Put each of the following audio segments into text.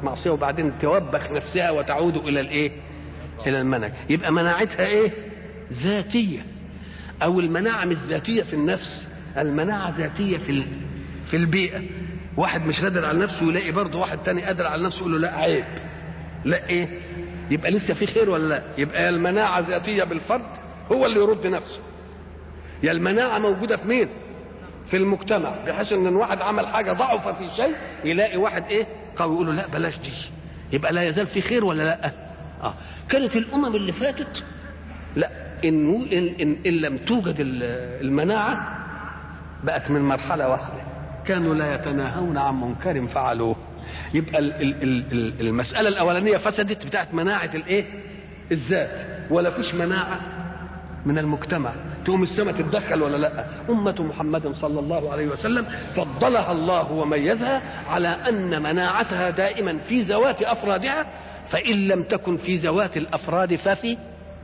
معصيه وبعدين توبخ نفسها وتعود الى الايه الى المنهج يبقى مناعتها ايه ذاتيه او المناعه مش ذاتيه في النفس المناعه ذاتيه في ال- في البيئه واحد مش قادر على نفسه يلاقي برضه واحد تاني قادر على نفسه يقول له لا عيب لا ايه يبقى لسه في خير ولا لا يبقى يا المناعه ذاتيه بالفرد هو اللي يرد نفسه يا المناعه موجوده في مين في المجتمع بحيث ان الواحد عمل حاجه ضعف في شيء يلاقي واحد ايه قوي يقول له لا بلاش دي يبقى لا يزال في خير ولا لا اه كانت الامم اللي فاتت لا إن, إن, إن, إن لم توجد ال- المناعة بقت من مرحلة واحدة كانوا لا يتناهون عن منكر فعلوه يبقى ال ال ال ال المسألة الأولانية فسدت بتاعت مناعة الإيه؟ الذات ولا فيش مناعة من المجتمع تقوم السماء تتدخل ولا لا أمة محمد صلى الله عليه وسلم فضلها الله وميزها على أن مناعتها دائما في ذوات أفرادها فإن لم تكن في ذوات الأفراد ففي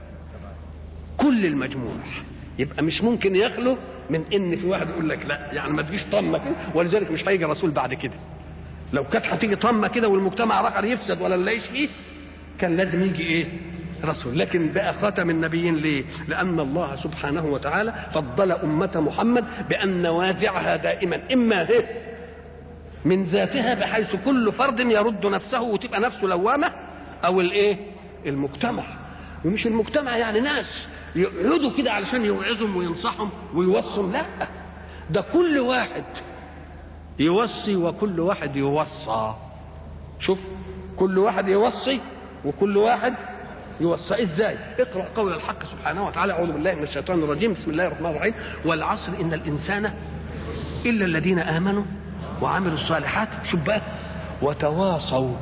كل المجموع يبقى مش ممكن يخلو من ان في واحد يقول لك لا يعني ما تجيش طمه كده ولذلك مش هيجي رسول بعد كده لو كانت هتيجي طمه كده والمجتمع رخر يفسد ولا نلاقيش فيه كان لازم يجي ايه رسول لكن بقى خاتم النبيين ليه لان الله سبحانه وتعالى فضل امه محمد بان نوازعها دائما اما هي من ذاتها بحيث كل فرد يرد نفسه وتبقى نفسه لوامه او الايه المجتمع ومش المجتمع يعني ناس يقعدوا كده علشان يوعظهم وينصحهم ويوصهم لا ده كل واحد يوصي وكل واحد يوصى شوف كل واحد يوصي وكل واحد يوصى ازاي اقرا قول الحق سبحانه وتعالى اعوذ بالله من الشيطان الرجيم بسم الله الرحمن الرحيم والعصر ان الانسان الا الذين امنوا وعملوا الصالحات شوف بقى وتواصوا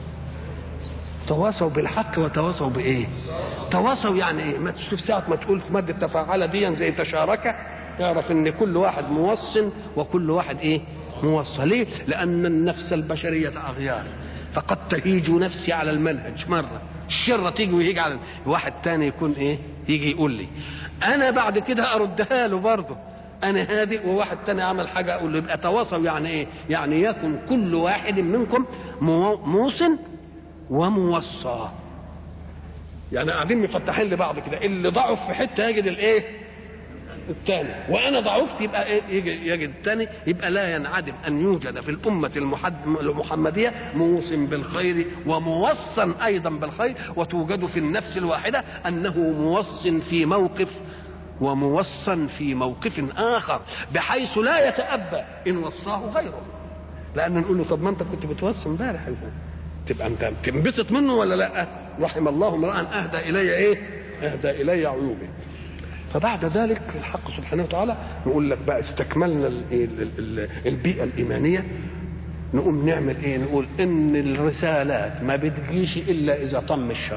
تواصوا بالحق وتواصوا بايه تواصوا يعني ايه ما تشوف ساعه ما تقول في ماده تفاعل دي زي تشارك يعرف ان كل واحد موصن وكل واحد ايه موصى ليه لان النفس البشريه اغيار فقد تهيج نفسي على المنهج مره الشره تيجي ويجي على واحد تاني يكون ايه يجي يقول لي انا بعد كده اردها له برضه انا هادئ وواحد تاني عمل حاجه اقول له يبقى تواصوا يعني ايه يعني يكن كل واحد منكم مو- موصن وموصى يعني قاعدين مفتحين لبعض كده اللي ضعف في حته يجد الايه الثاني وانا ضعفت يبقى ايه يجي يجد الثاني يبقى لا ينعدم ان يوجد في الامه المحد المحمديه موصم بالخير وموصن ايضا بالخير وتوجد في النفس الواحده انه موصن في موقف وموصن في موقف اخر بحيث لا يتأبى ان وصاه غيره لان نقول له طب ما انت كنت بتوصي امبارح تبقى انت تنبسط منه ولا لا رحم الله امرا اهدى الي ايه اهدى الي عيوبه فبعد ذلك الحق سبحانه وتعالى نقول لك بقى استكملنا ال- ال- ال- البيئه الايمانيه نقوم نعمل ايه نقول ان الرسالات ما بتجيش الا اذا طم الشر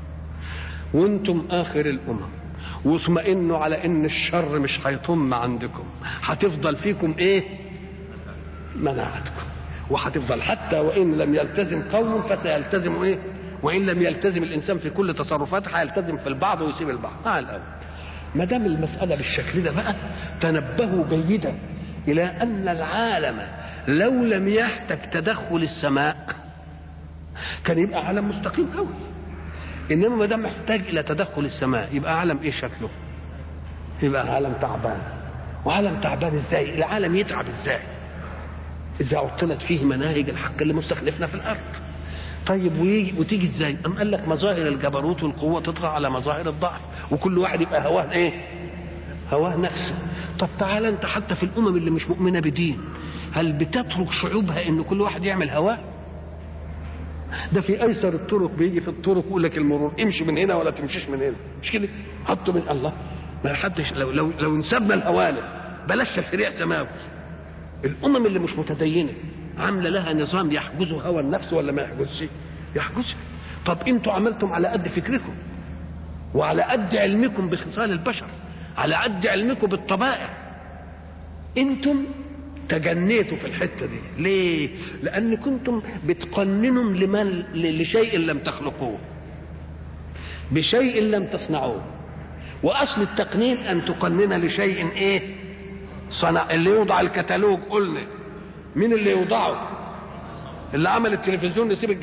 وانتم اخر الامم واطمئنوا على ان الشر مش هيطم عندكم هتفضل فيكم ايه مناعتكم وهتفضل حتى وان لم يلتزم قوم فسيلتزم ايه وان لم يلتزم الانسان في كل تصرفاته هيلتزم في البعض ويسيب البعض آه الأول ما دام المساله بالشكل ده بقى تنبهوا جيدا الى ان العالم لو لم يحتج تدخل السماء كان يبقى عالم مستقيم قوي انما ما دام محتاج الى تدخل السماء يبقى عالم ايه شكله يبقى عالم تعبان وعالم تعبان ازاي العالم يتعب ازاي اذا عطلت فيه مناهج الحق اللي مستخلفنا في الارض طيب ويجي وتيجي ازاي ام قال لك مظاهر الجبروت والقوه تطغى على مظاهر الضعف وكل واحد يبقى هواه ايه هواه نفسه طب تعال انت حتى في الامم اللي مش مؤمنه بدين هل بتترك شعوبها ان كل واحد يعمل هواه ده في ايسر الطرق بيجي في الطرق يقول لك المرور امشي من هنا ولا تمشيش من هنا مش كده حطوا من الله ما حدش لو لو لو نسبنا الهوالم بلاش تشريع سماوي الامم اللي مش متدينه عامله لها نظام يحجز هوى النفس ولا ما يحجزش يحجزها طب انتوا عملتم على قد فكركم وعلى قد علمكم بخصال البشر على قد علمكم بالطبائع انتم تجنيتوا في الحته دي ليه لان كنتم بتقننوا لمن لشيء لم تخلقوه بشيء لم تصنعوه واصل التقنين ان تقنن لشيء ايه صنع اللي يوضع الكتالوج قلنا مين اللي يوضعه اللي عمل التلفزيون نسيب